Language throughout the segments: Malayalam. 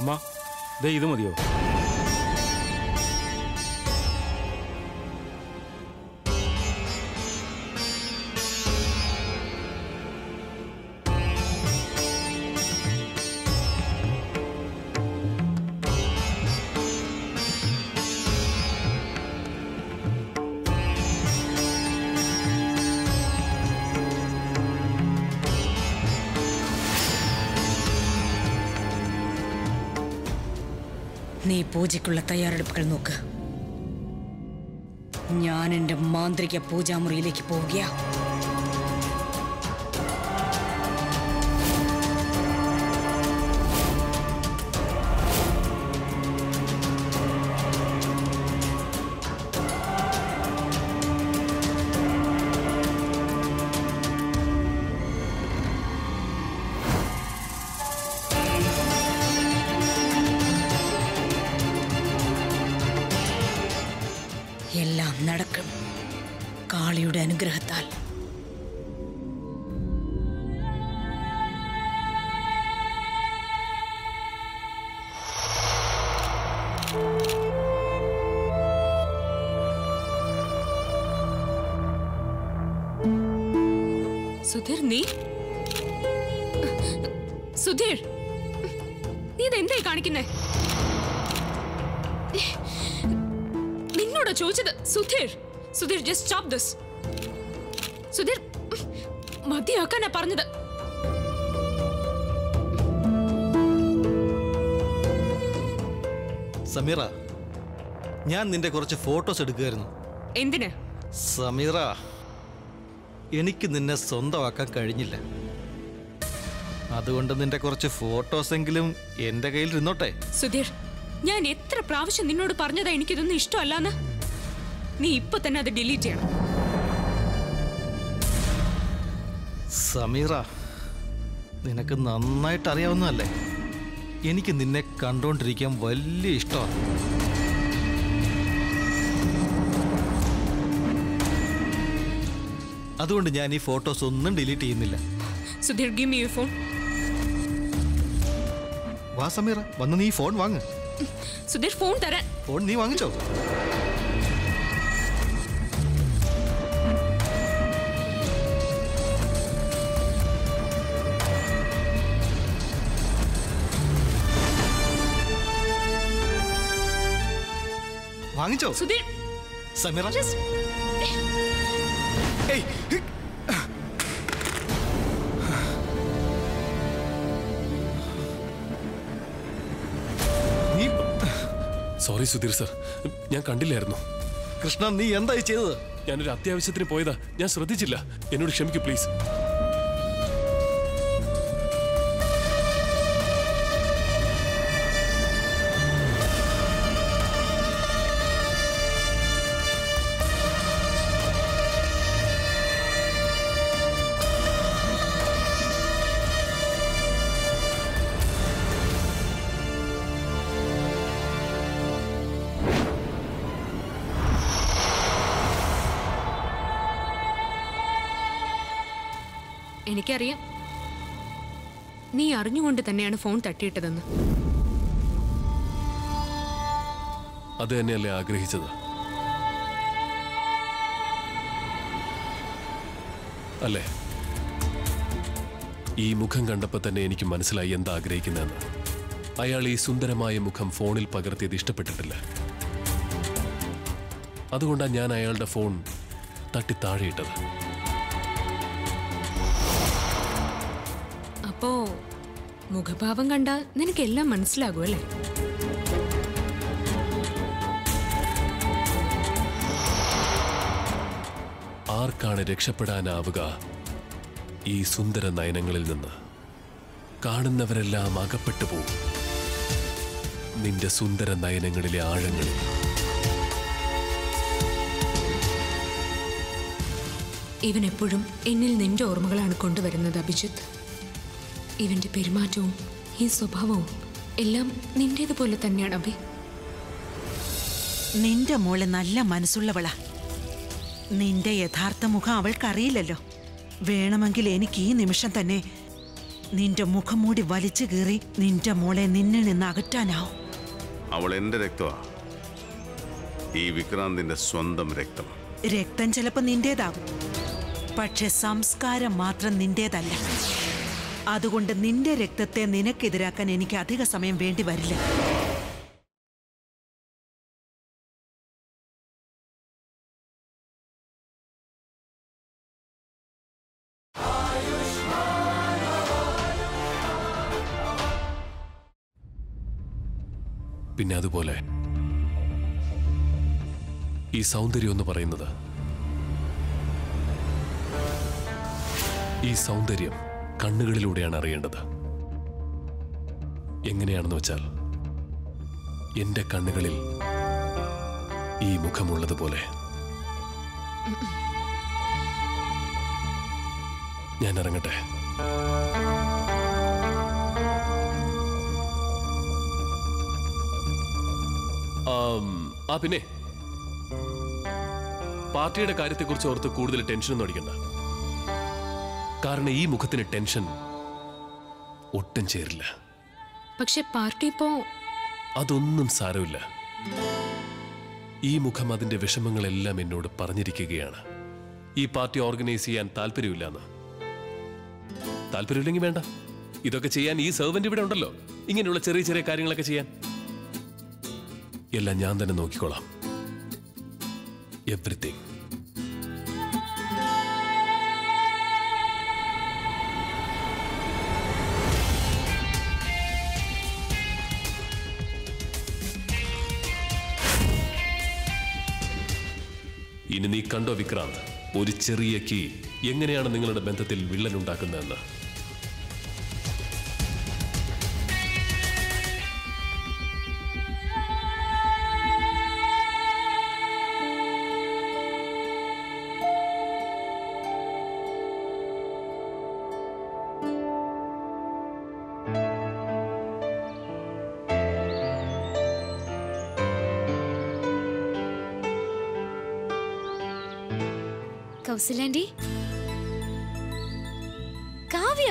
അമ്മ ദേ ഇത് മതിയോ നീ പൂജയ്ക്കുള്ള തയ്യാറെടുപ്പുകൾ നോക്ക് ഞാൻ എന്റെ മാന്ത്രിക പൂജാമുറിയിലേക്ക് പോവുകയാ എല്ലാം നടക്കും കാളിയുടെ അനുഗ്രഹത്താൽ സുധീർ നീ സുധീർ നീ ഇതെന്തായി കാണിക്കുന്നേ നിന്നോടാ ചോദിച്ചത് Sudheer Sudheer just stop this Sudheer മതിയാക്കാനാ പറഞ്ഞത് സമീറ ഞാൻ നിന്റെ കുറച്ച് ഫോട്ടോസ് എടുക്കുമായിരുന്നു എന്തിന് സമീറ എനിക്ക് നിന്നെ സ്വന്തമാക്കാൻ കഴിഞ്ഞില്ല അതുകൊണ്ട് നിന്റെ കുറച്ച് ഫോട്ടോസ് എങ്കിലും എൻ്റെ കയ്യിൽ ഇരുന്നോട്ടെ സുധീർ ഞാൻ എത്ര പ്രാവശ്യം നിന്നോട് പറഞ്ഞതാ എനിക്കിതൊന്നും ഇഷ്ടമല്ലാന്ന് നീ ഇപ്പൊ തന്നെ അത് ഡിലീറ്റ് ചെയ്യണം സമീറ നിനക്ക് നന്നായിട്ട് അറിയാവുന്നതല്ലേ എനിക്ക് നിന്നെ കണ്ടുകൊണ്ടിരിക്കാൻ വലിയ ഇഷ്ടമാണ് അതുകൊണ്ട് ഞാൻ ഈ ഫോട്ടോസ് ഒന്നും ഡിലീറ്റ് ചെയ്യുന്നില്ല Sudheer give me your phone വാ സമീറ വന്ന് നീ ഫോൺ വാങ്ങ് സുധീർ ഫോൺ തരാൻ ഫോൺ നീ വാങ്ങിച്ചോ വാങ്ങിച്ചോ സുധീർ സമീറ just ഏയ്, ഹി. നീ സോറി സുധീർ സർ ഞാൻ കണ്ടില്ലായിരുന്നു കൃഷ്ണ നീ എന്തായി ചെയ്തത് ഞാനൊരു അത്യാവശ്യത്തിന് പോയതാ ഞാൻ ശ്രദ്ധിച്ചില്ല എന്നോട് ക്ഷമിക്കൂ പ്ലീസ് എനിക്കറിയാം നീ അറിഞ്ഞുകൊണ്ട് തന്നെയാണ് ഫോൺ തട്ടിയിട്ടതെന്ന് അത് തന്നെയല്ലേ ആഗ്രഹിച്ചത് അല്ലേ ഈ മുഖം കണ്ടപ്പോൾ തന്നെ എനിക്ക് മനസ്സിലായി എന്താ ആഗ്രഹിക്കുന്നതെന്ന് അയാൾ ഈ സുന്ദരമായ മുഖം ഫോണിൽ പകർത്തിയത് ഇഷ്ടപ്പെട്ടിട്ടില്ല അതുകൊണ്ടാണ് ഞാൻ അയാളുടെ ഫോൺ തട്ടി താഴെയിട്ടത് അപ്പോ മുഖഭാവം കണ്ടാൽ നിനക്കെല്ലാം മനസ്സിലാകും അല്ലേ ആർക്കാണ് രക്ഷപ്പെടാനാവുക ഈ സുന്ദര നയനങ്ങളിൽ നിന്ന് കാണുന്നവരെല്ലാം അകപ്പെട്ടു പോകും നിന്റെ സുന്ദര നയനങ്ങളിലെ ആഴങ്ങളിൽ ഇവൻ എപ്പോഴും എന്നിൽ നിന്റെ ഓർമ്മകളാണ് കൊണ്ടുവരുന്നത് അഭിജിത്ത് ഇവന്റെ പെരുമാറ്റവും ഈ സ്വഭാവവും എല്ലാം നിന്റേതുപോലെ തന്നെയാണ് അഭി നിന്റെ മോള് നല്ല മനസ്സുള്ളവളാ നിന്റെ യഥാർത്ഥ മുഖം അവൾക്കറിയില്ലല്ലോ വേണമെങ്കിൽ എനിക്ക് ഈ നിമിഷം തന്നെ നിന്റെ മുഖം മൂടി വലിച്ചു കീറി നിന്റെ മോളെ നിന്നിൽ നിന്ന് അകറ്റാനാവും അവൾ എന്റെ രക്തമാ ഈ വിക്രാന്തിന്റെ സ്വന്തം രക്തം രക്തം ചിലപ്പോ നിന്റേതാകും പക്ഷെ സംസ്കാരം മാത്രം നിന്റേതല്ല അതുകൊണ്ട് നിന്റെ രക്തത്തെ നിനക്കെതിരാക്കാൻ എനിക്ക് അധിക സമയം വേണ്ടി വരില്ല പിന്നെ അതുപോലെ ഈ സൗന്ദര്യം എന്ന് പറയുന്നത് ഈ സൗന്ദര്യം കണ്ണുകളിലൂടെയാണ് അറിയേണ്ടത് എങ്ങനെയാണെന്ന് വെച്ചാൽ എന്റെ കണ്ണുകളിൽ ഈ മുഖമുള്ളതുപോലെ ഞാൻ ഇറങ്ങട്ടെ ആം, ആ പിന്നെ പാർട്ടിയുടെ കാര്യത്തെക്കുറിച്ച് ഓർത്ത് കൂടുതൽ ടെൻഷനൊന്നും അടിക്കണ്ട കാരണം ഈ മുഖത്തിന് ടെൻഷൻ ഒട്ടും ചേരില്ല പക്ഷെ പാർട്ടി ഇപ്പോ അതൊന്നും സാരമില്ല ഈ മുഖം അതിന്റെ വിഷമങ്ങളെല്ലാം എന്നോട് പറഞ്ഞിരിക്കുകയാണ് ഈ പാർട്ടി ഓർഗനൈസ് ചെയ്യാൻ താല്പര്യമില്ലെന്ന് താല്പര്യമില്ലെങ്കിൽ വേണ്ട ഇതൊക്കെ ചെയ്യാൻ ഈ സെർവന്റ് ഇവിടെ ഉണ്ടല്ലോ ഇങ്ങനെയുള്ള ചെറിയ ചെറിയ കാര്യങ്ങളൊക്കെ ചെയ്യാൻ എല്ലാം ഞാൻ തന്നെ നോക്കിക്കോളാം എവറിത്തിങ് ഇനി നീ കണ്ടോ വിക്രാന്ത് ഒരു ചെറിയ കീ എങ്ങനെയാണ് നിങ്ങളുടെ ബന്ധത്തിൽ വിള്ളൽ ഉണ്ടാക്കുന്നതെന്ന് കൗസലാൻഡി കാവ്യ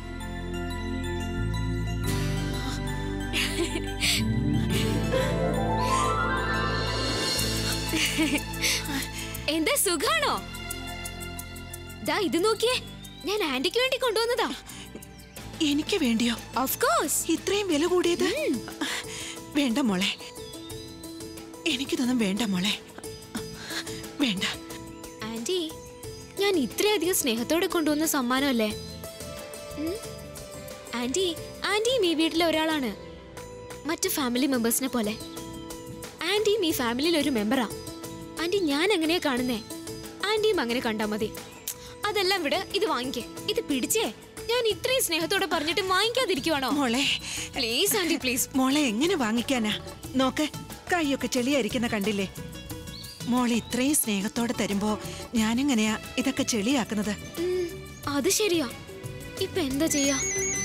എന്താ സുഖാണോ ദാ ഇത് നോക്കിയേ ഞാൻ ആന്റിക്ക് വേണ്ടി കൊണ്ടുവന്നതാ എനിക്ക് വേണ്ടിയോ ഓഫ് കോഴ്സ് ഇത്രയും വില കൂടിയത് വേണ്ട മോളെ എനിക്കിതൊന്നും വേണ്ട മോളെ വേണ്ട ആന്റി ഞാൻ ഇത്രയധികം സ്നേഹത്തോടെ കൊണ്ടുവന്ന സമ്മാനമല്ലേ ഉം? ആന്റി ആന്റിയും ഈ വീട്ടിലെ ഒരാളാണ് മറ്റു ഫാമിലി മെമ്പേഴ്സിനെ പോലെ ആന്റിയും ഈ ഫാമിലിയിൽ ഒരു മെമ്പറാ ആന്റി ഞാൻ എങ്ങനെയാ കാണുന്നേ ആന്റിയും അങ്ങനെ കണ്ടാ മതി അതെല്ലാം വിട് ഇത് വാങ്ങിക്കേ ഇത് പിടിച്ചേ ഞാൻ ഇത്രയും സ്നേഹത്തോടെ പറഞ്ഞിട്ട് വാങ്ങിക്കാതിരിക്കുവാണോ മോളെ പ്ലീസ് ആന്റി പ്ലീസ് മോളെ എങ്ങനെ വാങ്ങിക്കാനാ നോക്ക് കൈയൊക്കെ ചെളിയായിരിക്കുന്ന കണ്ടില്ലേ മോളെ ഇത്രയും സ്നേഹത്തോടെ തരുമ്പോ ഞാനെങ്ങനെയാ ഇതൊക്കെ ചെളിയാക്കുന്നത് അത് ശരിയാ ഇപ്പൊ എന്താ ചെയ്യാ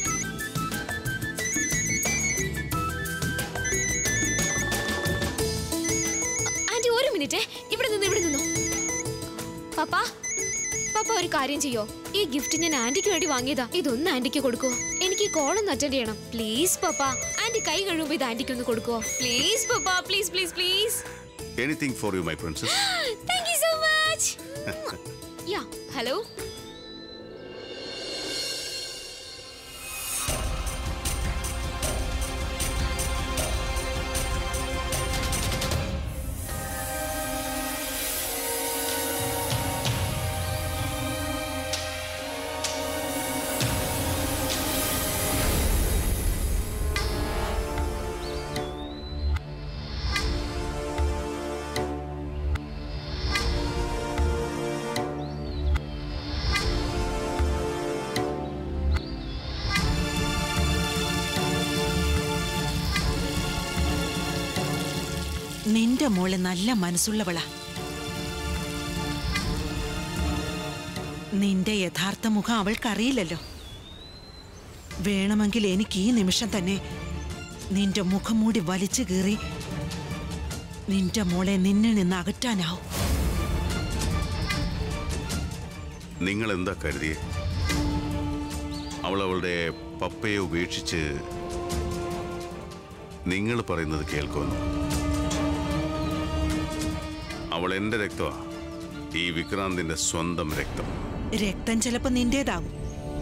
ആന്റി ഒരു മിനിറ്റ് ഇവിടെ നിന്ന് ഇവിടെ നിന്നു പപ്പ പപ്പ ഒരു കാര്യം ചെയ്യോ ഈ ഗിഫ്റ്റ് ഞാൻ ആന്റിക്ക് വേണ്ടി വാങ്ങിയതാ ഇതൊന്ന് ആന്റിക്ക് കൊടുക്കോ എനിക്ക് കോൾ ഒന്ന് അറ്റൻഡ് ചെയ്യണം പ്ലീസ് പപ്പ ആന്റി കൈ കഴിയുമ്പോ ഇത് ആന്റിക്ക് ഒന്ന് കൊടുക്കോ please papa please please please anything for you my princess thank you so much yeah hello നിന്റെ മോള് നല്ല മനസ്സുള്ളവളാ നിന്റെ യഥാർത്ഥ മുഖം അവൾക്കറിയില്ലല്ലോ വേണമെങ്കിൽ എനിക്ക് ഈ നിമിഷം തന്നെ നിന്റെ മുഖം മൂടി വലിച്ചു കീറി നിന്റെ മോളെ നിന്നിൽ നിന്ന് അകറ്റാനാവും നിങ്ങൾ എന്താ കരുതിയേ അവൾ അവളുടെ പപ്പയെ ഉപേക്ഷിച്ച് നിങ്ങൾ പറയുന്നത് കേൾക്കുന്നു അവൾ എൻ്റെ രക്തമാ ഈ വിക്രാന്തിന്റെ സ്വന്തം രക്തം രക്തം ചിലപ്പോ നിന്റേതാകും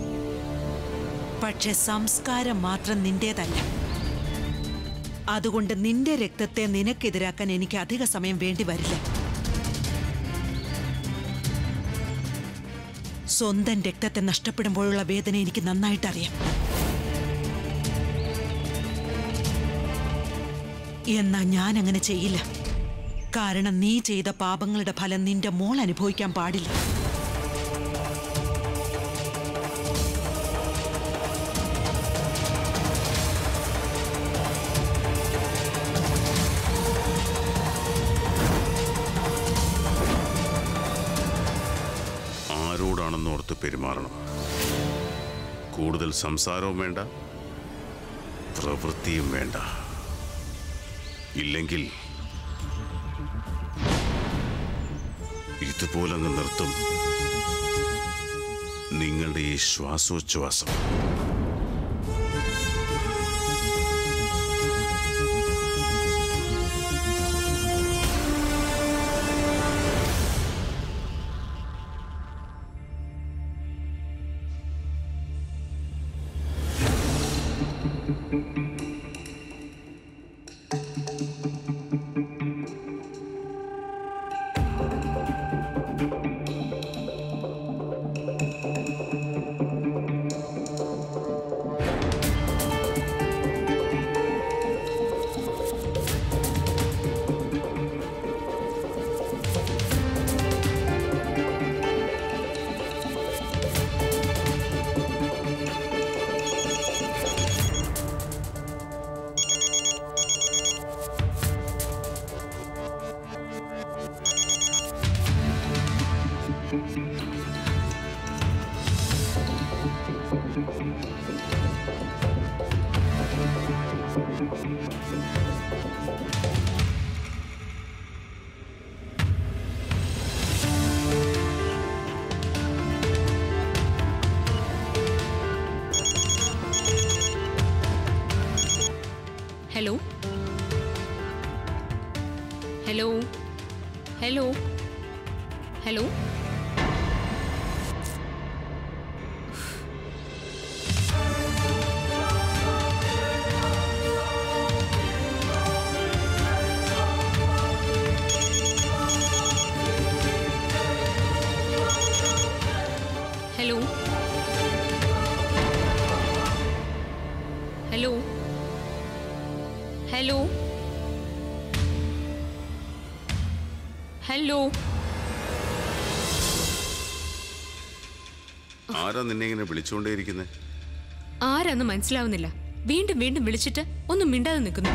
പക്ഷെ സംസ്കാരം മാത്രം നിന്റേതല്ല അതുകൊണ്ട് നിന്റെ രക്തത്തെ നിനക്കെതിരാക്കാൻ എനിക്ക് അധിക സമയം വേണ്ടി വരില്ല സ്വന്തം രക്തത്തെ നഷ്ടപ്പെടുമ്പോഴുള്ള വേദന എനിക്ക് നന്നായിട്ടറിയാം എന്നാ ഞാൻ അങ്ങനെ ചെയ്യില്ല കാരണം നീ ചെയ്ത പാപങ്ങളുടെ ഫലം നിന്റെ മോൾ അനുഭവിക്കാൻ പാടില്ല ആരോടാണെന്ന് ഓർത്ത് പെരുമാറണം കൂടുതൽ സംസാരവും വേണ്ട പ്രവൃത്തിയും വേണ്ട ഇല്ലെങ്കിൽ ഇതുപോലങ്ങ് നിർത്തും നിങ്ങളുടെ ഈ ശ്വാസോച്ഛ്വാസം hello hello hello hello hello hello hello hello ആരാ നിന്നെ ഇങ്ങനെ വിളിച്ചുകൊണ്ടേയിരിക്കുന്നത് ആരാന്ന് മനസ്സിലാവുന്നില്ല വീണ്ടും വീണ്ടും വിളിച്ചിട്ട് ഒന്നും മിണ്ടാതെ നിൽക്കുന്നു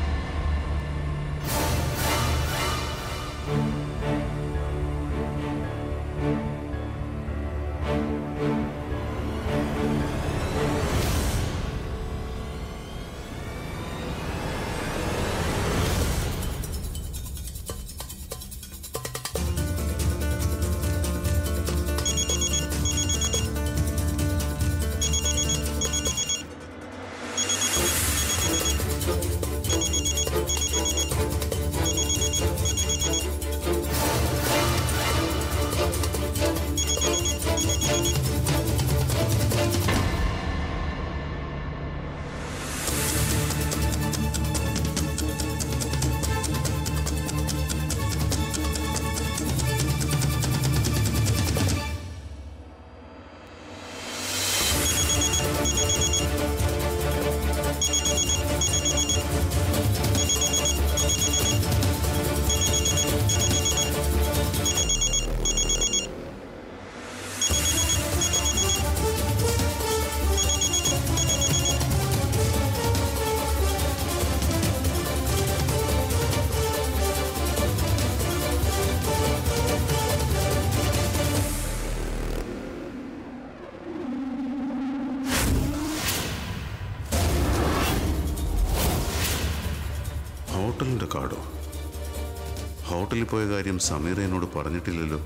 ഹോട്ടലിന്റെ കാർഡോ ഹോട്ടലിൽ പോയ കാര്യം സമീറ എന്നോട് പറഞ്ഞിട്ടില്ലല്ലോ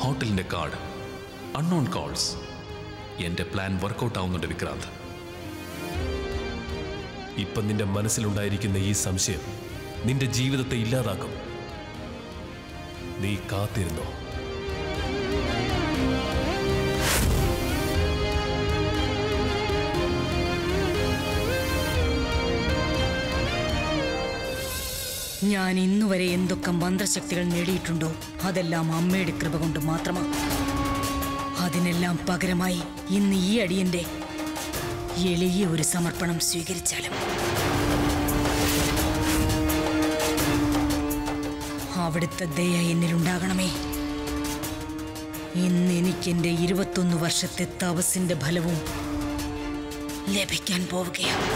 ഹോട്ടലിന്റെ കാർഡ് അൺനോൺ കോൾസ് എന്റെ പ്ലാൻ വർക്കൗട്ട് ആവുന്നുണ്ട് വിക്രാന്ത് ഇപ്പൊ നിന്റെ മനസ്സിലുണ്ടായിരിക്കുന്ന ഈ സംശയം നിന്റെ ജീവിതത്തെ ഇല്ലാതാക്കും നീ കാത്തിരുന്നോ ഞാൻ ഇന്നുവരെ എന്തൊക്കെ മന്ത്രശക്തികൾ നേടിയിട്ടുണ്ടോ അതെല്ലാം അമ്മയുടെ കൃപ കൊണ്ട് മാത്രമാണ് അതിനെല്ലാം പകരമായി ഇന്ന് ഈ അടിയന്റെ എളിയ ഒരു സമർപ്പണം സ്വീകരിച്ചാലും അവിടുത്തെ ദയ എന്നിലുണ്ടാകണമേ ഇന്ന് എനിക്ക് എന്റെ ഇരുപത്തൊന്ന് വർഷത്തെ തപസിന്റെ ഫലവും ലഭിക്കാൻ പോവുകയാണ്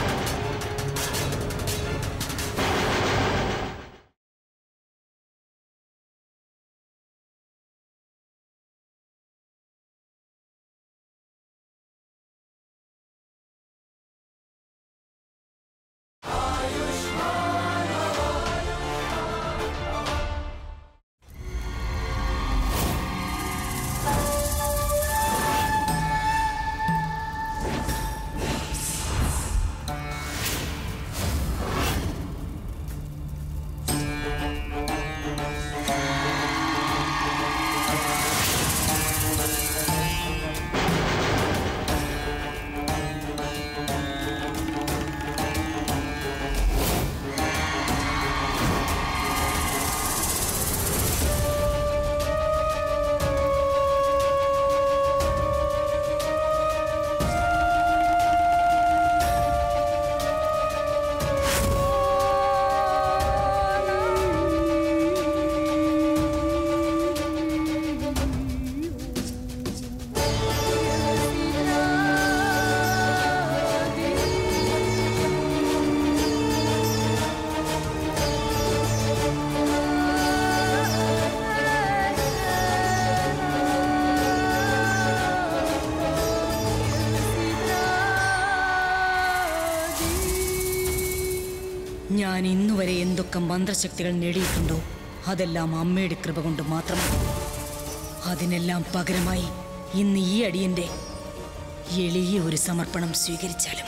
ഞാൻ ഇന്നുവരെ എന്തൊക്കെ മന്ത്രശക്തികൾ നേടിയിട്ടുണ്ടോ അതെല്ലാം അമ്മയുടെ കൃപ കൊണ്ട് മാത്രമാണ് അതിനെല്ലാം പകരമായി ഇന്ന് ഈ അടിയന്റെ എളിയ ഒരു സമർപ്പണം സ്വീകരിച്ചാലും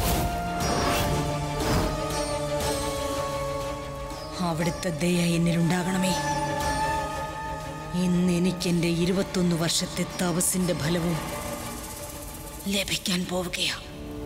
അവിടുത്തെ ദയ എന്നിലുണ്ടാകണമേ ഇന്ന് എനിക്ക് എൻ്റെ ഇരുപത്തൊന്ന് വർഷത്തെ തപസിന്റെ ഫലവും ലഭിക്കാൻ പോവുകയാണ്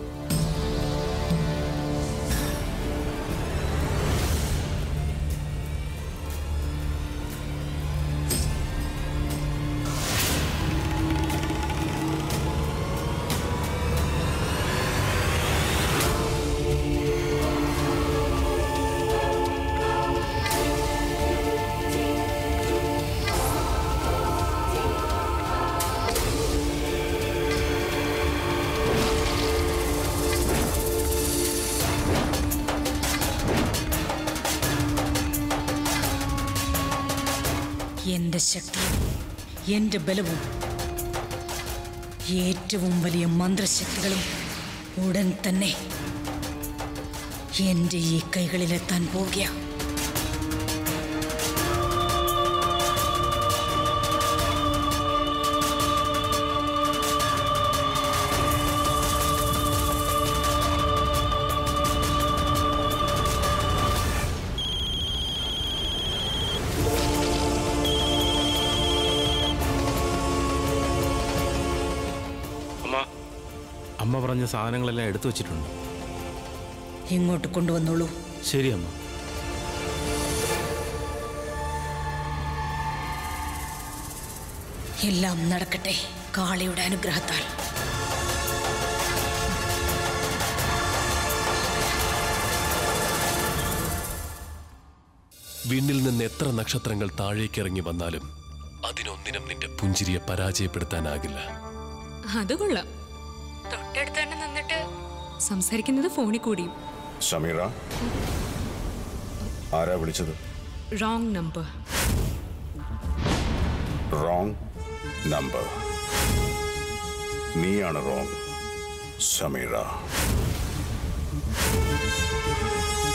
എന്റെ ശക്തിയും എന്റെ ബലവും ഏറ്റവും വലിയ മന്ത്രശക്തികളും ഉടൻ തന്നെ എന്റെ ഈ കൈകളിലെത്താൻ പോവുകയാണ് അമ്മ പറഞ്ഞ സാധനങ്ങളെല്ലാം എടുത്തു വച്ചിട്ടുണ്ട് ഇങ്ങോട്ട് കൊണ്ടുവന്നോളൂ ശരി അമ്മ എല്ലാം നടക്കട്ടെ കാളിയുടെ അനുഗ്രഹത്താൽ വിണ്ണിൽ നിന്ന് എത്ര നക്ഷത്രങ്ങൾ താഴേക്കിറങ്ങി വന്നാലും അതിനൊന്നിനും നിന്റെ പുഞ്ചിരിയെ പരാജയപ്പെടുത്താനാകില്ല അത് കൊള്ളാം തൊട്ടടുത്ത് തന്നെ നിന്നിട്ട് സംസാരിക്കുന്നത് ഫോണിൽ കൂടിയും ഷമീറ ആരാ വിളിച്ചത് റോങ് നമ്പർ റോങ് നമ്പർ നീയാണ് റോങ് ഷമീറ